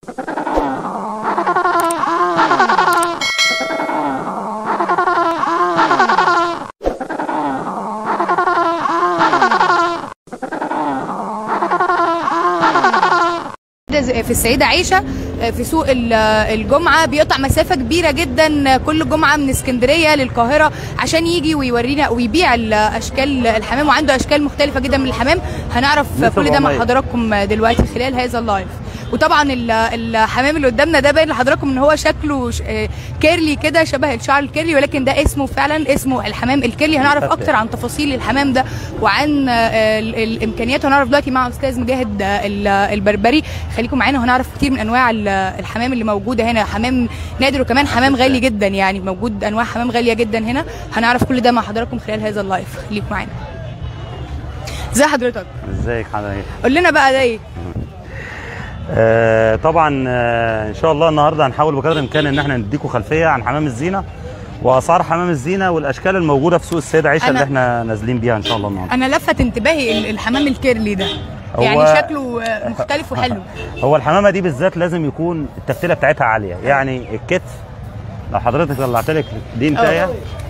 في السيدة عيشة في سوق ال- الجمعة بيقطع مسافة كبيرة جدا كل جمعة من اسكندرية للقاهرة عشان يجي ويورينا ويبيع الأشكال الحمام وعنده أشكال مختلفة جدا من الحمام هنعرف لسه كل ده مع 400. حضراتكم دلوقتي خلال هذا اللايف وطبعا ال- الحمام اللي قدامنا ده باين لحضراتكم ان هو شكله ش- آه، كيرلي كده شبه الشعر الكيرلي ولكن ده اسمه فعلا اسمه الحمام الكيرلي هنعرف مفتح. اكتر عن تفاصيل الحمام ده وعن آه، ال- الامكانيات هنعرف دلوقتي مع استاذ مجاهد آه، ال- البربري خليكم معانا وهنعرف كتير من انواع ال- الحمام اللي موجوده هنا حمام نادر وكمان حمام غالي جدا يعني موجود انواع حمام غاليه جدا هنا هنعرف كل ده مع حضراتكم خلال هذا اللايف خليكم معانا ازي حضرتك ازيك حضرتك قول لنا بقى ده ايه آه طبعا آه ان شاء الله النهارده هنحاول بقدر الامكان ان احنا نديكم خلفيه عن حمام الزينه واسعار حمام الزينه والاشكال الموجوده في سوق السيده عيشه أنا- اللي احنا نازلين بيها ان شاء الله النهارده انا لفت انتباهي ال- الحمام الكيرلي ده هو- يعني شكله آه، مختلف وحلو هو الحمامه دي بالذات لازم يكون التفتيله بتاعتها عاليه يعني الكتف لو حضرتك طلعت لك دي انتايه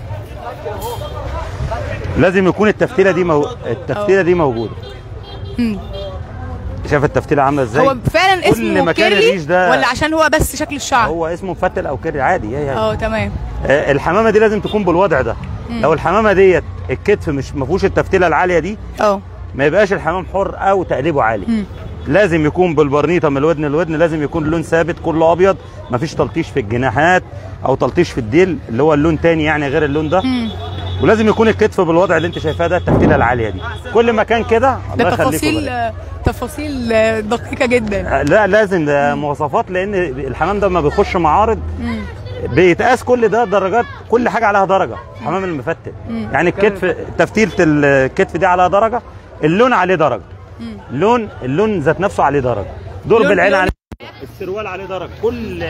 لازم يكون التفتيله دي مو... التفتيله دي موجوده مم. شايف التفتيله عامله ازاي هو فعلا كل اسمه مكان كيرلي الريش ده ولا عشان هو بس شكل الشعر هو اسمه مفتل او كيري عادي هي هي. اه تمام آه، الحمامه دي لازم تكون بالوضع ده لو الحمامه ديت الكتف مش ما فيهوش التفتيله العاليه دي اه ما يبقاش الحمام حر او تقليبه عالي مم. لازم يكون بالبرنيطه من الودن للودن لازم يكون اللون ثابت كله ابيض ما فيش تلطيش في الجناحات او تلطيش في الديل اللي هو اللون تاني يعني غير اللون ده مم. ولازم يكون الكتف بالوضع اللي انت شايفاه ده التفتيله العاليه دي كل ما كان كده الله ده يخليكم تفاصيل بقى. آه، تفاصيل آه، دقيقه جدا آه، لا لازم ده مواصفات لان الحمام ده لما بيخش معارض مم. بيتقاس كل ده درجات كل حاجه عليها درجه حمام المفتل يعني الكتف تفتيله الكتف دي عليها درجه اللون عليه درجه مم. اللون اللون ذات نفسه عليه درجه دور لون- بالعين لون- عليه السروال عليه درجه كل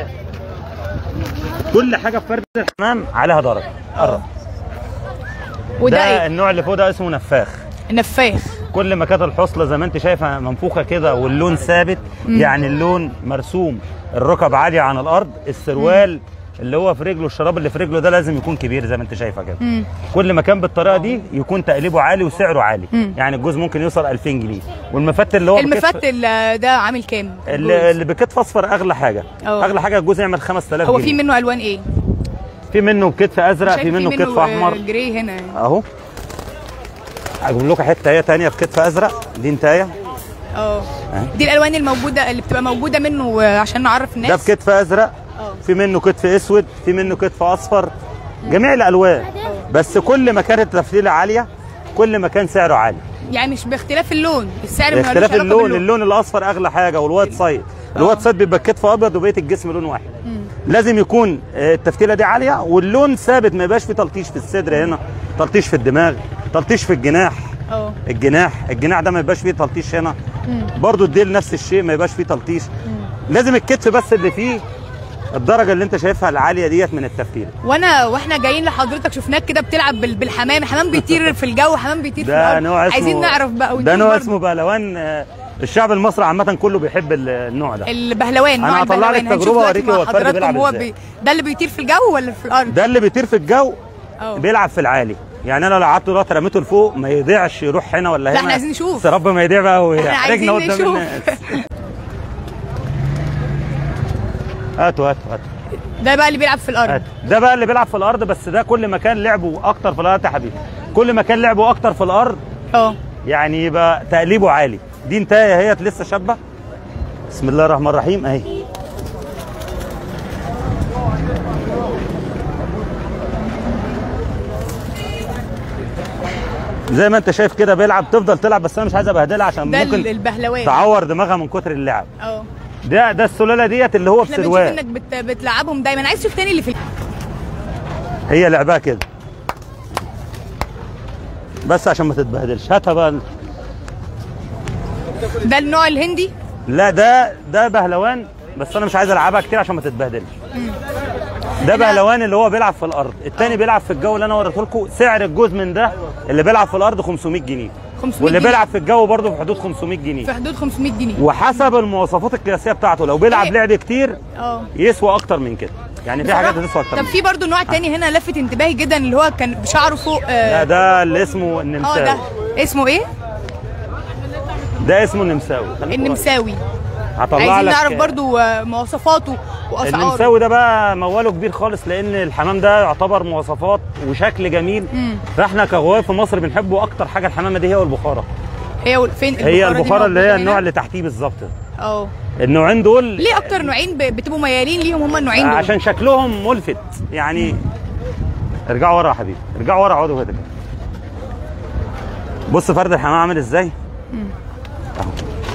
كل حاجه في فرد الحمام عليها درجه قرب. وده ده ايه النوع اللي فوق ده اسمه نفاخ نفاخ كل ما كانت الحصله زي ما انت شايفه منفوخه كده واللون ثابت يعني اللون مرسوم الركب عاليه عن الارض السروال اللي هو في رجله الشراب اللي في رجله ده لازم يكون كبير زي ما انت شايفه كده مم. كل ما كان بالطريقه دي يكون تقليبه عالي وسعره عالي مم. يعني الجوز ممكن يوصل 2000 جنيه والمفتل اللي هو بكتف- المفتل آه، ده عامل كام اللي, اللي بكتف اصفر اغلى حاجه أوه. اغلى حاجه الجوز يعمل 5000 هو جنيه في منه الوان ايه في منه بكتف ازرق شايف في منه بكتف آه، احمر جراي هنا يعني. اهو اجيب لكم حته هي تانية بكتف ازرق دي انتايه اه دي الالوان الموجوده اللي بتبقى موجوده منه آه، عشان نعرف ده الناس بكتف ازرق اه في منه كتف اسود في منه كتف اصفر جميع الالوان بس كل ما كانت التفتيله عاليه كل ما كان سعره عالي يعني مش باختلاف اللون السعر ملوش اختلاف علاقة اللون باللون. اللون الاصفر اغلى حاجه والوايت سايد الوايت سايد بيبقى الكتف ابيض وبقيه الجسم لون واحد لازم يكون آه، التفتيله دي عاليه واللون ثابت ما يبقاش فيه تلطيش في الصدر هنا تلطيش في الدماغ تلطيش في الجناح اه الجناح الجناح ده ما يبقاش فيه تلطيش هنا برضو الديل نفس الشيء ما يبقاش فيه تلطيش لازم الكتف بس اللي فيه الدرجه اللي انت شايفها العاليه ديت من التفتيله وانا واحنا جايين لحضرتك شفناك كده بتلعب بال- بالحمام حمام بيطير في الجو حمام بيطير في ده الارض نوع اسمه عايزين نعرف بقى ده ودي نوع برضه اسمه بهلوان آه، الشعب المصري عامه كله بيحب ال- النوع ده البهلوان أنا نوع هطلع لك البهلوان. تجربة هنشوف أوريك دلوقتي هو مع الفرد حضراتكم بيلعب هو إزاي. بي... ده اللي بيطير في الجو ولا في الارض ده اللي بيطير في الجو اه بيلعب في العالي يعني انا لو قعدت دلوقتي رميته لفوق ما يضيعش يروح هنا ولا هنا لا، إحنا عايزين نشوف. بس يا رب ما يضيع بقى احنا ويحرجنا عايزين قدام نشوف الناس هاتوا هاتوا هاتوا ده بقى اللي بيلعب في الارض هاتوا ده بقى اللي بيلعب في الارض بس ده كل ما كان لعبه اكتر في الارض يا حبيبي كل ما كان لعبه اكتر في الارض اه يعني يبقى تقليبه عالي دي انتهى هي لسه شابه بسم الله الرحمن الرحيم اهي زي ما انت شايف كده بيلعب تفضل تلعب بس انا مش عايز ابهدلها عشان ده ممكن البهلوان تعور دماغها من كتر اللعب اه ده ده السلاله ديت اللي هو احنا بنشوف بسروال انك بت... بتلعبهم دايما عايز تشوف تاني اللي في هي لعبها كده بس عشان ما تتبهدلش هاتها بقى ده النوع الهندي لا ده ده بهلوان بس انا مش عايز العبها كتير عشان ما تتبهدلش ده بهلوان اللي هو بيلعب في الارض التاني بيلعب في الجو اللي انا وريته لكم سعر الجوز من ده اللي بيلعب في الارض 500 جنيه 500 واللي جنيه. بيلعب في الجو برضه في حدود 500 جنيه في حدود 500 جنيه وحسب المواصفات القياسيه بتاعته لو بيلعب إيه؟ لعب كتير اه يسوى اكتر من كده يعني في حاجات بصراحة- هتسوى اكتر طب من في برضو نوع تاني هنا لفت انتباهي جدا اللي هو كان بشعره فوق لا اه ده اللي اسمه آه، النمساوي ده اسمه ايه؟ ده اسمه النمساوي خليك النمساوي قريب. هطلع عايزين لك نعرف برضو آه، مواصفاته واسعاره النمساوي ده بقى موله كبير خالص لان الحمام ده يعتبر مواصفات وشكل جميل مم. فاحنا كغوايه في مصر بنحبه اكتر حاجه الحمامه دي هي والبخاره هي وال- فين هي دي البخاره اللي هي موجودة النوع هنا؟ اللي تحتيه بالظبط اه النوعين دول ليه اكتر نوعين ب- بتبقوا ميالين ليهم هم النوعين دول عشان شكلهم ملفت يعني ارجعوا ورا يا حبيبي ارجعوا ورا اقعدوا كده بص فرد الحمام عامل ازاي اهو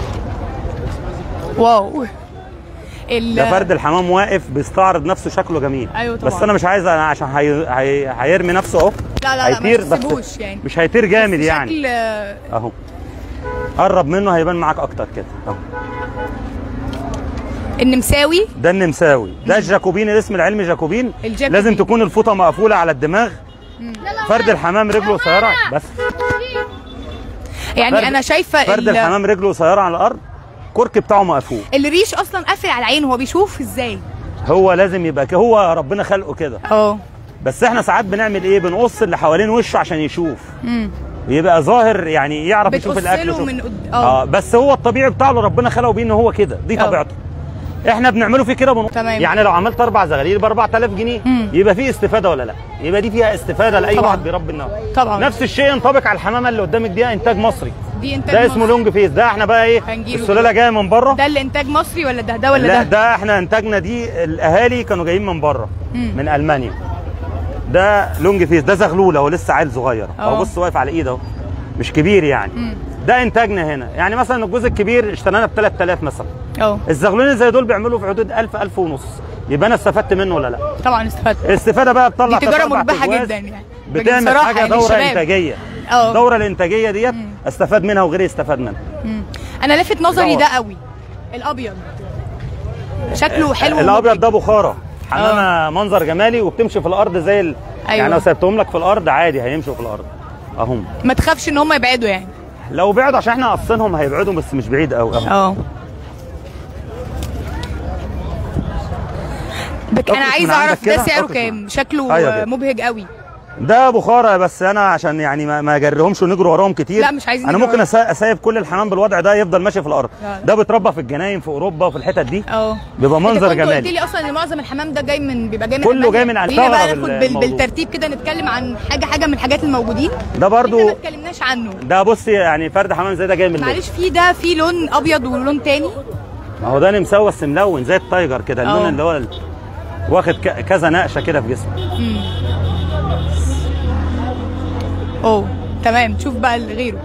واو ال- ده فرد الحمام واقف بيستعرض نفسه شكله جميل أيوة طبعا. بس انا مش عايز أنا عشان هي... هي... هيرمي نفسه اهو لا لا لا ما هيطير بس تسيبوش يعني مش هيطير جامد بس يعني شكل آه، اهو قرب منه هيبان معاك اكتر كده اهو النمساوي ده النمساوي ده الجاكوبين الاسم العلمي جاكوبين الجاكوبين. لازم تكون الفوطه مقفوله على الدماغ فرد الحمام رجله قصيره بس يعني فرد- انا شايفه فرد ال- الحمام رجله قصيره على الارض الكرك بتاعه مقفول الريش اصلا قافل على العين هو بيشوف ازاي هو لازم يبقى كده هو ربنا خلقه كده اه بس احنا ساعات بنعمل ايه بنقص اللي حوالين وشه عشان يشوف امم يبقى ظاهر يعني يعرف يشوف بتقص الاكل له يشوف. من قد- اه اه بس هو الطبيعي بتاعه اللي ربنا خلقه بيه ان هو كده دي آه. طبيعته احنا بنعمله فيه كده بنقص تمام. يعني لو عملت اربع زغاليل ب 4000 جنيه مم. يبقى فيه استفاده ولا لا يبقى دي فيها استفاده لاي طبعاً. واحد بيربي النوع طبعا نفس الشيء ينطبق على الحمامه اللي قدامك دي انتاج مصري دي انتاج ده اسمه مصري. لونج فيس ده احنا بقى ايه هنجيله السلاله جايه من بره ده اللي انتاج مصري ولا ده ده ولا لا ده ده احنا انتاجنا دي الاهالي كانوا جايين من بره مم. من المانيا ده لونج فيس ده زغلول اهو لسه عيل صغير اه. اهو بص واقف على ايده اهو مش كبير يعني مم. ده انتاجنا هنا يعني مثلا الجزء الكبير اشترينا ب 3000 مثلا اه الزغلولين زي دول بيعملوا في حدود 1000 1000 ونص يبقى انا استفدت منه ولا لا طبعا استفدت الاستفاده بقى بتطلع دي تجاره تلات أربع مربحه تجواز، جدا يعني بتعمل بصراحة حاجه يعني دوره الشباب. انتاجيه اه الدوره الانتاجيه ديت استفاد منها وغيري يستفاد منها مم. انا لفت نظري دور. ده قوي الابيض شكله حلو الابيض ده بخاره حمامه منظر جمالي وبتمشي في الارض زي ال... أيوة. يعني لو سبتهم لك في الارض عادي هيمشوا في الارض اهم ما تخافش ان هم يبعدوا يعني لو بعدوا عشان احنا قصينهم هيبعدوا بس مش بعيد قوي اهو اه بك انا اقص عايزه من عندك اعرف ده كده، سعره اقص كام من- شكله أيوة آه، كده. مبهج قوي ده بخاره بس انا عشان يعني ما, ما اجرهمش ونجري وراهم كتير لا، مش عايزين انا نجري ممكن وراهم. أسا- اسايب كل الحمام بالوضع ده يفضل ماشي في الارض لا، لا. ده بيتربى في الجناين في اوروبا وفي الحتت دي اه بيبقى منظر انت كنت قلت جمالي لي اصلا ان معظم الحمام ده جاي من بيبقى جاي من كله ألمانيا. جاي من على خلينا بقى الثغرة ناخد بال... بالموضوع. بالترتيب كده نتكلم عن حاجه حاجه من الحاجات الموجودين ده برضو احنا ما اتكلمناش عنه ده بص يعني فرد حمام زي ده جاي من الليل. معلش في ده في لون ابيض ولون تاني ما هو ده نمساوي بس ملون زي التايجر كده اللون اه. اللي هو ال- واخد ك- كذا نقشه كده في جسمه اوه تمام شوف بقى اللي غيره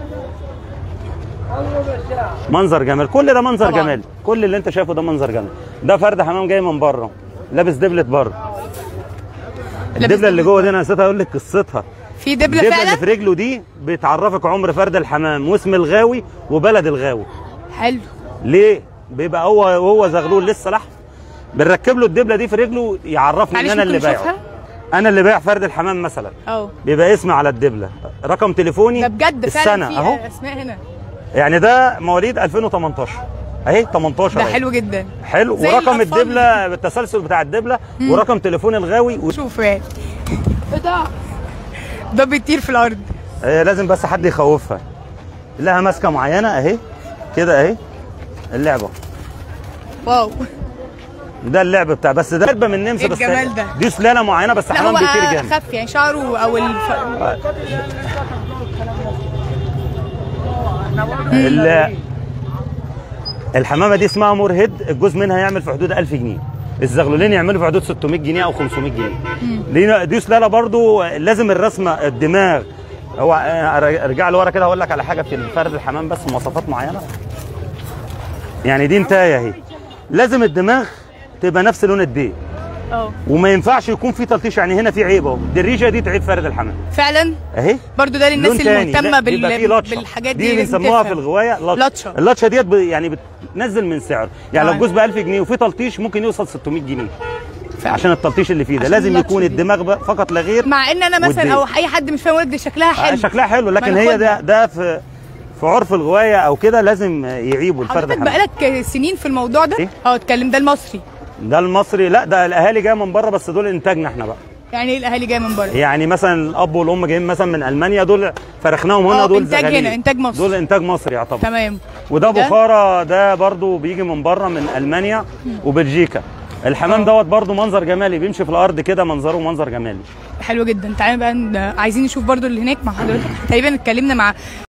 منظر جمال كل ده منظر طبعا. جمالي كل اللي انت شايفه ده منظر جمالي ده فرد حمام جاي من بره لابس دبله بره الدبله اللي جوه دي انا نسيت اقول لك قصتها في دبله الدبله اللي فعلا في رجله دي بتعرفك عمر فرد الحمام واسم الغاوي وبلد الغاوي حلو ليه بيبقى هو وهو زغلول لسه لحم بنركب له الدبله دي في رجله يعرفني ان معلش انا اللي ممكن بايعه نشوفها؟ انا اللي بايع فرد الحمام مثلا اه بيبقى اسمي على الدبله رقم تليفوني ده بجد فعلا السنه في اهو اسماء هنا يعني ده مواليد 2018 اهي 18 ده أهي. حلو جدا حلو زي ورقم الأطفال. الدبله بالتسلسل بتاع الدبله ورقم تليفون الغاوي و... شوف يعني ده ده بيطير في الارض آه لازم بس حد يخوفها لها ماسكه معينه اهي كده اهي اللعبه واو ده اللعب بتاع بس ده قربه من النمسا إيه بس الجمال ده؟ دي سلاله معينه بس لا حمام هو بيطير جامد اخف يعني شعره او الف... ال- الحمامه دي اسمها مورهيد الجوز منها يعمل في حدود 1000 جنيه الزغلولين يعملوا في حدود 600 جنيه او 500 جنيه دي دي سلاله برضو لازم الرسمه الدماغ هو آه، ارجع لورا كده هقول لك على حاجه في الفرد الحمام بس مواصفات معينه يعني دي انتايه اهي لازم الدماغ تبقى نفس لون الديل اه وما ينفعش يكون في تلطيش يعني هنا في عيب اهو دي الريشه دي تعيب فرد الحمام فعلا اهي برضو ده للناس لون تاني. المهتمه لا، بيبقى فيه بال... لطشة. بالحاجات دي دي لازم بنسموها في تفهم. الغوايه لطشه لطشة. اللطشه ديت ب- يعني بتنزل من سعره يعني لو آه. الجوز ب 1000 جنيه وفي تلطيش ممكن يوصل 600 جنيه فعلا. عشان التلطيش اللي فيه ده عشان لازم اللطشة يكون دي. الدماغ بقى فقط لا غير مع ان انا مثلا والديل. او اي حد مش فاهم يقول لك دي شكلها آه، حلو شكلها حلو لكن ما هي ناخدها. ده ده في في عرف الغوايه او كده لازم يعيبوا الفرد حضرتك الحمام بقالك سنين في الموضوع ده إيه؟ اه اتكلم ده المصري ده المصري لا ده الاهالي جايه من بره بس دول انتاجنا احنا بقى يعني ايه الاهالي جايه من بره يعني مثلا الاب والام جايين مثلا من المانيا دول فرخناهم هنا آه، دول إنتاج زغاليل. هنا، إنتاج مصري. دول انتاج مصري يعتبر تمام وده وده؟ بخارى ده برضو بيجي من بره من المانيا وبلجيكا الحمام آه. دوت برضو منظر جمالي بيمشي في الارض كده منظره منظر جمالي حلو جدا تعالى بقى ن- عايزين نشوف برضو اللي هناك مع حضرتك تقريبا اتكلمنا مع